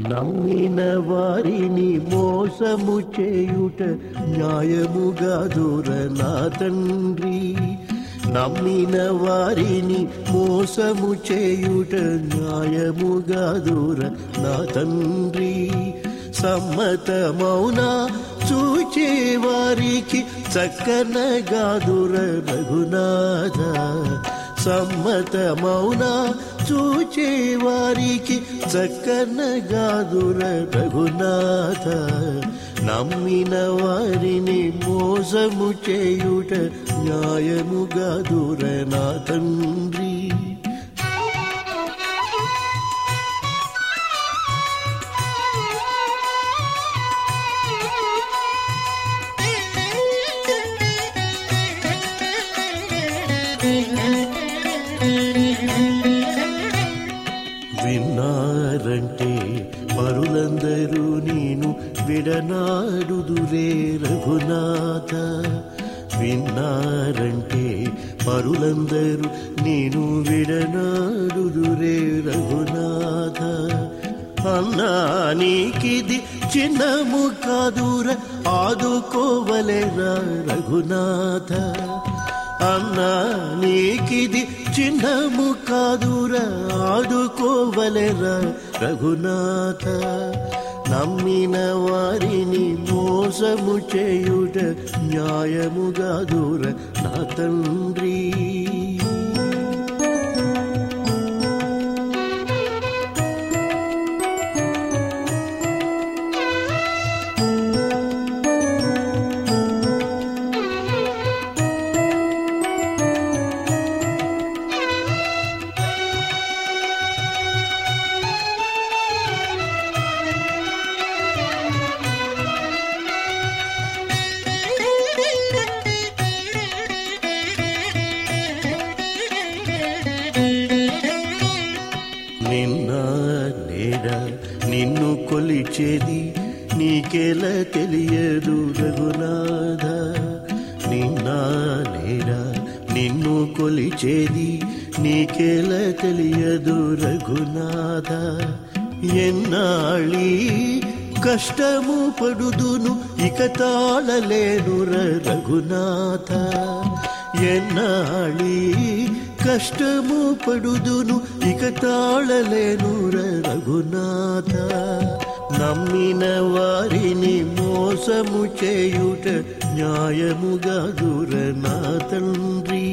నమ్మిన వారిని మోసము చేయుట న్యాయముగా దూర నా తండ్రి నమ్మిన వారిని మోసము చేయుట న్యాయముగా దూర నా తండ్రి సమ్మతమౌనా చూచే వారికి చక్కనగా దూర రఘునాథ సమ్మతమౌనా చూచే వారికి చక్కనగా దూర రఘునాథ నమ్మిన వారిని మోసము చేయుట న్యాయముగా దూర నా తండ్రి విన్నారంటే పరులందరూ నేను విడనాడుదురే రఘునాథ విన్నారంటే పరులందరూ నేను విడనాడుదురే రఘునాథ అన్నా నీకిది చిన్నము కాదుర ఆదుకోవలేరా రఘునాథ అన్నా నీకిది చిన్నము కాదురా ఆదుకోవలెరా రఘునాథ నమ్మిన వారిని మోసము చేయుట న్యాయముగా దూర నా తండ్రి నిన్న నేడ నిన్ను కొలిచేది నీకెలా తెలియదు రఘునాథ నిన్న నేడ నిన్ను కొలిచేది నీకెలా తెలియదు రఘునాథ ఎన్నాళ్ళీ కష్టము పడుదును ఇక తాళలేను రఘునాథ ఎన్నాళ్ళీ కష్టము పడుదును ఇక తాళలేను రఘునాథ నమ్మిన వారిని మోసము చేయుట న్యాయముగా దూర నా తండ్రి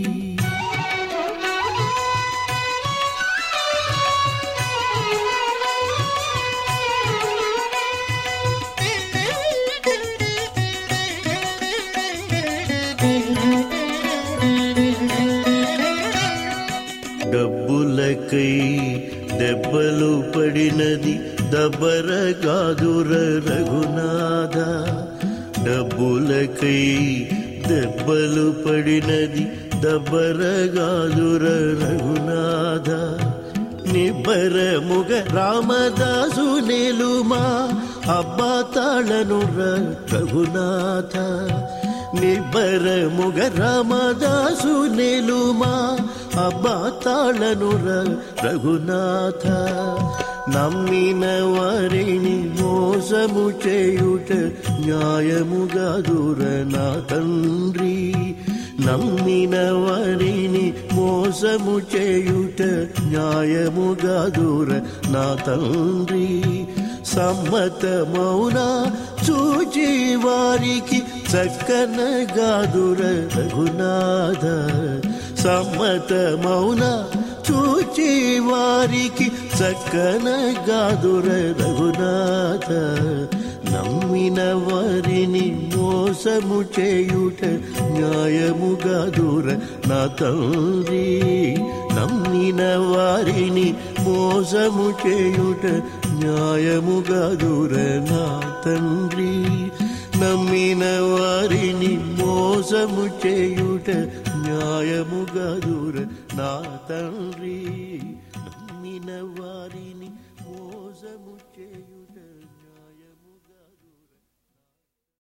డబ్బులకై దెబ్బలు పడినది దబ్బరగాదుర రఘునాథ డబ్బులకై దెబ్బలు పడినది దబ్బరగాదుర రఘునాథ నిబ్బరముగ రామదాసు నేలుమా అబ్బా తాళను రఘునాథ నిబ్బరముగ రామదాసు నేలుమా అబ్బా తాళను రఘునాథ నమ్మిన వారిని మోసము చేయుట న్యాయముగా దూర నా తండ్రి నమ్మిన వారిని మోసము చేయుట న్యాయముగా దూర నా తండ్రి సమ్మతమౌనా చూచి వారికి చక్కనగా దుర రఘునాథ సమ్మతమౌనా చూచి వారికి చక్కనగా దుర రఘునాథ నమ్మిన వారిని మోసము చేయుట న్యాయముగా దూర నా తండ్రి నమ్మిన వారిని మోసము చేయుట న్యాయముగా దూర నా తండ్రి నమ్మిన వారిని మోసము చేయుట న్యాయముగా దూర నా తండ్రి నమ్మిన వారిని మోసము చేయుట